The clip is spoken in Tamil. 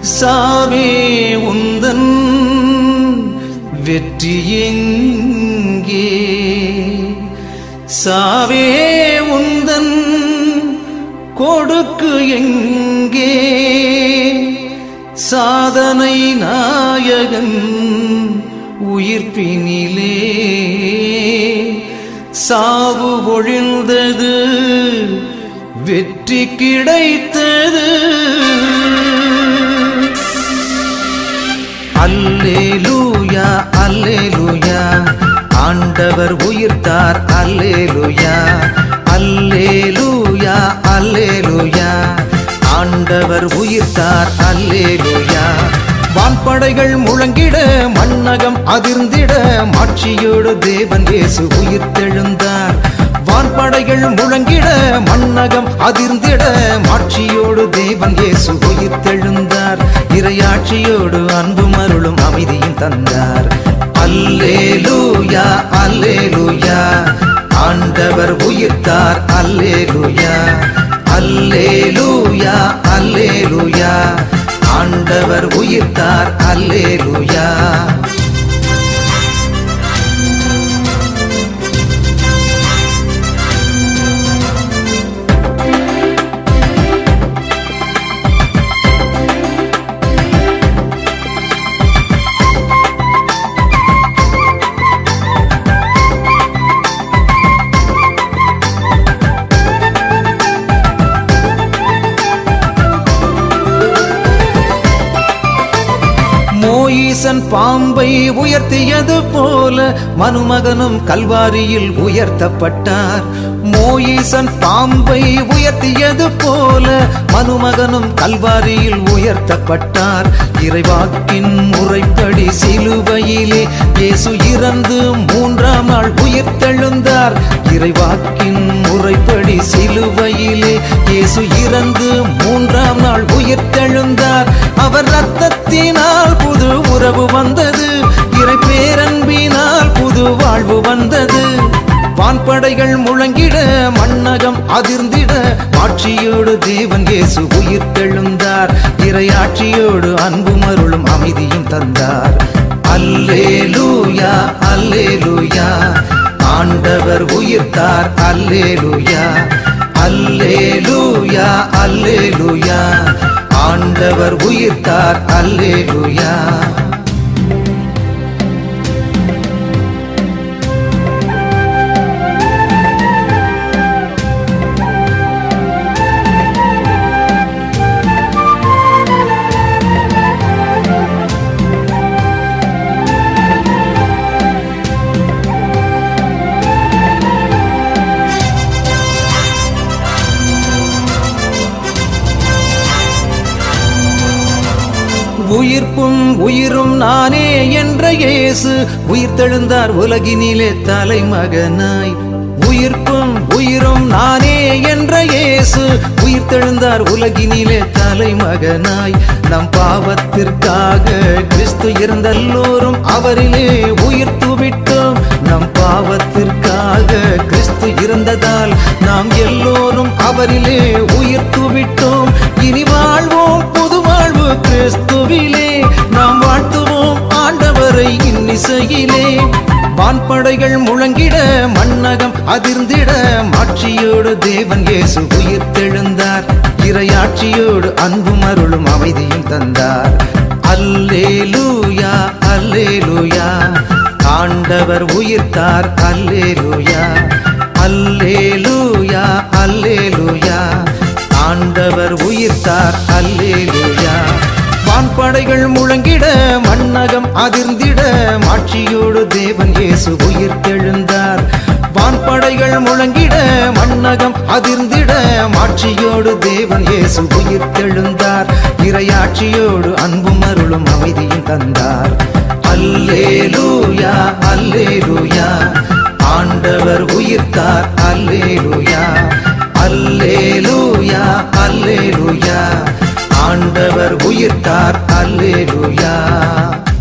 சாவே உந்தன் வெற்றி எங்கே சாவே உந்தன் கொடுக்கு எங்கே சாதனை நாயகன் உயிர்ப்பினிலே சாவு ஒழிந்தது வெற்றி கிடைத்தது அல்லேலூயா அல்லேலூயா ஆண்டவர் உயிர்த்தார் அல்லேலூயா அல்லேலூயா அல்லேலூயா ஆண்டவர் உயிர்த்தார் அல்லேலூயா வான்படைகள் முழங்கிட மன்னகம் அதிர்ந்திட மாட்சியோடு தேவன் இயேசு உயிர்த்தெழுந்தார் வான்படைகள் முழங்கிட மன்னகம் அதிர்ந்திட மாட்சியோடு தேவன் இயேசு உயிர்த்தெழுந்தார் இறையாட்சியோடு அன்பும் அருளும் அமைதியும் தந்தார் அல்லேலூயா அல்லேலூயா ஆண்டவர் உயிர்த்தார் அல்லேலூயா அல்லேலூயா அல்லேலூயா ஆண்டவர் உயிர்த்தார் அல்லேலூயா மோயிசன் பாம்பை உயர்த்தியது போல மனுமகனும் கல்வாரியில் உயர்த்தப்பட்டார் மோயிசன் பாம்பை உயர்த்தியது போல மனுமகனும் கல்வாரியில் உயர்த்தப்பட்டார் இறைவாக்கின் முறைப்படி சிலுவையிலே இயேசு இறந்து மூன்றாம் நாள் உயிர்த்தெழுந்தார் இறைவாக்கின் முறைப்படி சிலுவையிலே இயேசு இறந்து மூன்றாம் நாள் உயிர்த்தெழுந்தார் அவர் ரத்தத்தினால் புது உறவு வந்தது இறை பேரன்பினால் புது வாழ்வு வந்தது வான்படைகள் முழங்கிட மன்னகம் அதிர்ந்திட ஆட்சியோடு தேவன் இயேசு உயிர்த்தெழுந்தார் இறையாட்சியோடு அன்பும் அருளும் அமைதியும் தந்தார் அல்லேலூயா அல்லேலூயா ஆண்டவர் உயிர்த்தார் அல்லேலூயா அல்லேலூயா அல்லேலூயா ஆண்டவர் உயிர்த்தார் அல்லேலூயா உயிர்ப்பும் உயிரும் நானே என்ற இயேசு உயிர்த்தெழுந்தார் உலகினிலே தலைமகனாய் உயிர்ப்பும் உயிரும் நானே என்ற இயேசு உயிர்த்தெழுந்தார் உலகினிலே தலைமகனாய் நம் பாவத்திற்காக கிறிஸ்து இருந்தல்லோரும் அவரிலே உயிர்த்து விட்டோம் நம் பாவத்திற்காக கிறிஸ்து இருந்ததால் நாம் எல்லோரும் அவரிலே உயிர்த்து விட்டோம் இனி வாழ்வோம் புது வாழ்வு கிறிஸ்துவிலே நாம் வாழ்த்துவோம் ஆண்டவரை இன்னிசையிலே வான்படைகள் முழங்கிட மன்னகம் அதிர்ந்திட மாட்சியோடு தேவன் இயேசு உயிர்த்தெழுந்தார் இறையாட்சியோடு அன்பும் அருளும் அமைதியும் தந்தார் அல்லேலூயா அல்லேலூயா ஆண்டவர் உயிர்த்தார் அல்லேலூயா அல்லேலூயா அல்லேலூயா ஆண்டவர் உயிர்த்தார் அல்லேலூயா வான்படைகள் முழங்கிட மன்னகம் அதிர்ந்திட மாட்சியோடு தேவன் இயேசு உயிர்த்தெழுந்தார் வான்படைகள் முழங்கிட மன்னகம் அதிர்ந்திட மாட்சியோடு தேவன் இயேசு உயிர்த்தெழுந்தார் இறையாட்சியோடு அன்பும் அருளும் அமைதியும் தந்தார் அல்லேலூயா அல்லேலூயா ஆண்டவர் உயிர்த்தார் அல்லேலூயா அல்லேலூயா அல்லேலூயா ஆண்டவர் உயிர்த்தார் அல்லேலூயா